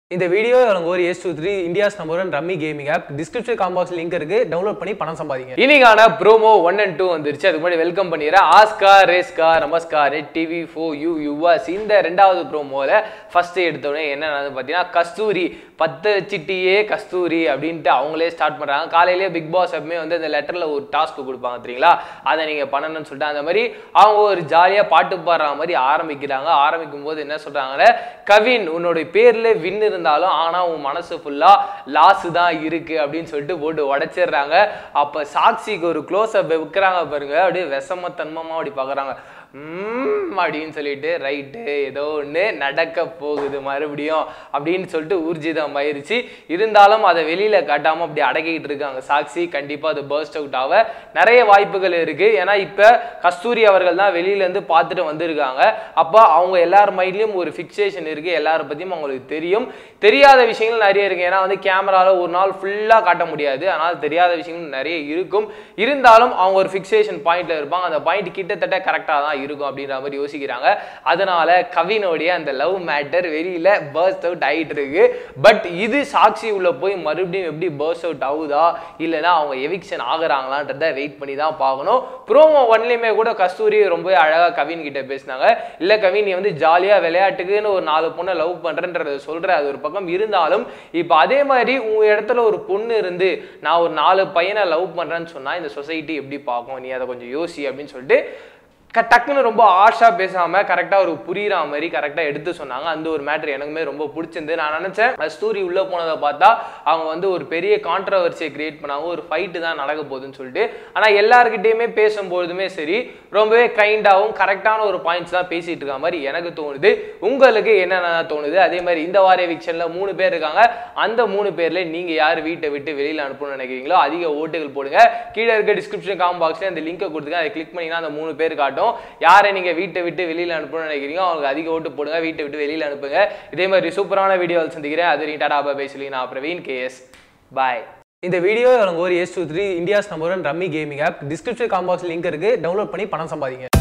இந்த வீடியோ வழங்க ஒரு S two three India's number one rummy gaming app description காம்பாக்ஸ் லிங்க் இருக்கு டவுன்லோட் பண்ணி பணம் சம்பாதிங்க இன்னைக்கான ப்ரோமோ ஒன் அண்ட் டூ வந்துருச்சு அதுக்கு முன்னாடி வெல்கம் பண்ணிடுறேன் Oscar racecar namaskar net TV for you யுவாஸ் இந்த ரெண்டாவது ப்ரோமோவில் ஃபர்ஸ்ட் எடுத்தோடனே என்ன நடந்தது பார்த்தீங்கன்னா கஸ்தூரி பத்து சிட்டியே கஸ்தூரி அப்படின்ட்டு அவங்களே ஸ்டார்ட் பண்ணுறாங்க காலையிலேயே பிக் பாஸ் எப்பவுமே வந்து அந்த லெட்டரில் ஒரு டாஸ்க் கொடுப்பாங்க தெரியுங்களா அதை நீங்கள் பண்ணணும்னு சொல்லிட்டு அந்த மாதிரி அவங்க ஒரு ஜாலியாக பாட்டு பாடுற மாதிரி ஆரம்பிக்கிறாங்க ஆரம்பிக்கும் போது என்ன சொல்கிறாங்களே கவின் உன்னோட பேரில் வின் இருந்தாலும் ஆனால் உன் மனசு ஃபுல்லாக லாஸ் தான் இருக்கு அப்படின்னு சொல்லிட்டு போட்டு உடைச்சிடுறாங்க அப்போ சாக்சிக்கு ஒரு க்ளோஸ் அப் வைக்கிறாங்க பாருங்க அப்படியே விஷம தன்மமாக அப்படி பார்க்குறாங்க ம் அப்படின்னு சொல்லிட்டு ரைட்டு ஏதோ ஒன்று நடக்க போகுது மறுபடியும் அப்படின்னு சொல்லிட்டு ஊர்ஜிதம் ஆயிருச்சு இருந்தாலும் அதை வெளியில் காட்டாமல் அப்படி அடக்கிக்கிட்டு இருக்காங்க சாக்சி கண்டிப்பாக அது பர்ஸ்ட் அவுட் ஆக நிறைய வாய்ப்புகள் இருக்குது ஏன்னா இப்போ கஸ்தூரி அவர்கள் தான் வெளியிலேருந்து பார்த்துட்டு வந்திருக்காங்க அப்போ அவங்க எல்லார் மைண்ட்லேயும் ஒரு ஃபிக்சேஷன் இருக்குது எல்லாரை பற்றியும் அவங்களுக்கு தெரியும் தெரியாத விஷயங்கள் நிறைய இருக்குது ஏன்னா வந்து கேமராவில் ஒரு நாள் ஃபுல்லாக காட்ட முடியாது ஆனால் தெரியாத விஷயங்கள் நிறைய இருக்கும் இருந்தாலும் அவங்க ஒரு ஃபிக்சேஷன் பாயிண்ட்ல இருப்பாங்க அந்த பாயிண்ட் கிட்டத்தட்ட கரெக்டாக தான் இருக்கும் அப்படின்ற மாதிரி யோசிக்கிறாங்க அதனால கவினோடைய அந்த லவ் மேட்டர் வெளியில பர்ஸ்ட் அவுட் ஆகிட்டு இருக்கு பட் இது சாட்சி உள்ள போய் மறுபடியும் எப்படி பர்ஸ்ட் அவுட் ஆகுதா இல்லைன்னா அவங்க எவிக்ஷன் ஆகுறாங்களான்றத வெயிட் பண்ணி தான் பார்க்கணும் ப்ரோமோ ஒன்லையுமே கூட கஸ்தூரி ரொம்ப அழகாக கவின் கிட்ட பேசினாங்க இல்லை கவின் நீ வந்து ஜாலியாக விளையாட்டுக்குன்னு ஒரு நாலு பொண்ணை லவ் பண்ணுறன்றத சொல்கிற அது ஒரு பக்கம் இருந்தாலும் இப்போ அதே மாதிரி உங்க இடத்துல ஒரு பொண்ணு இருந்து நான் ஒரு நாலு பையனை லவ் பண்ணுறேன்னு சொன்னால் இந்த சொசைட்டி எப்படி பார்க்கும் நீ அதை கொஞ்சம் யோசி அப்படின்னு சொல்லிட்டு க- டக்குன்னு ரொம்ப ஆஷா பேசாம கரெக்டா ஒரு புரியுற மாதிரி கரெக்டா எடுத்து சொன்னாங்க அந்த ஒரு மேட்ரு எனக்குமே ரொம்ப பிடிச்சிருந்து நான் நினைச்சேன் கஸ்தூரி உள்ள போனதை பார்த்தா அவங்க வந்து ஒரு பெரிய கான்ட்ரவர்சியை கிரியேட் பண்ணாங்க ஒரு ஃபைட்டு தான் நடக்க போகுதுன்னு சொல்லிட்டு ஆனா எல்லார்கிட்டயுமே பேசும்பொழுதுமே சரி ரொம்பவே கைண்டாகவும் கரெக்டான ஒரு பாயிண்ட்ஸ் தான் பேசிட்டு இருக்க மாதிரி எனக்கு தோணுது உங்களுக்கு என்னென்ன தோணுது அதே மாதிரி இந்த வார எவிக்ஷன்ல மூணு பேர் இருக்காங்க அந்த மூணு பேர்ல நீங்க யார் வீட்டை விட்டு வெளியில அனுப்பணும்னு நினைக்கிறீங்களோ அதிக ஓட்டுகள் போடுங்க கீழே இருக்க டிஸ்கிரிப்ஷன் காம் பாக்ஸ்ல அந்த லிங்கை கொடுத்துங்க அதை கிளிக் பண்ணீங்கன்னா அந்த மூணு பேர் காட்டும் யாரை நீங்க வீட்டை விட்டு வெளியில அனுப்பணும்னு நினைக்கிறீங்க அவங்களுக்கு அதிக ஓட்டு போடுங்க வீட்டை விட்டு வெளியில அனுப்புங்க இதே மாதிரி சூப்பரான வீடியோவில் சந்திக்கிறேன் அது நீ டாடா பாய் சொல்லி நான் பிரவீன் கேஎஸ் பாய் இந்த வீடியோ வழங்க ஒரு S two three India's number one rummy gaming app description காம்பாக்ஸ் லிங்க் இருக்கு டவுன்லோட் பண்ணி பணம் சம்பாதிங்க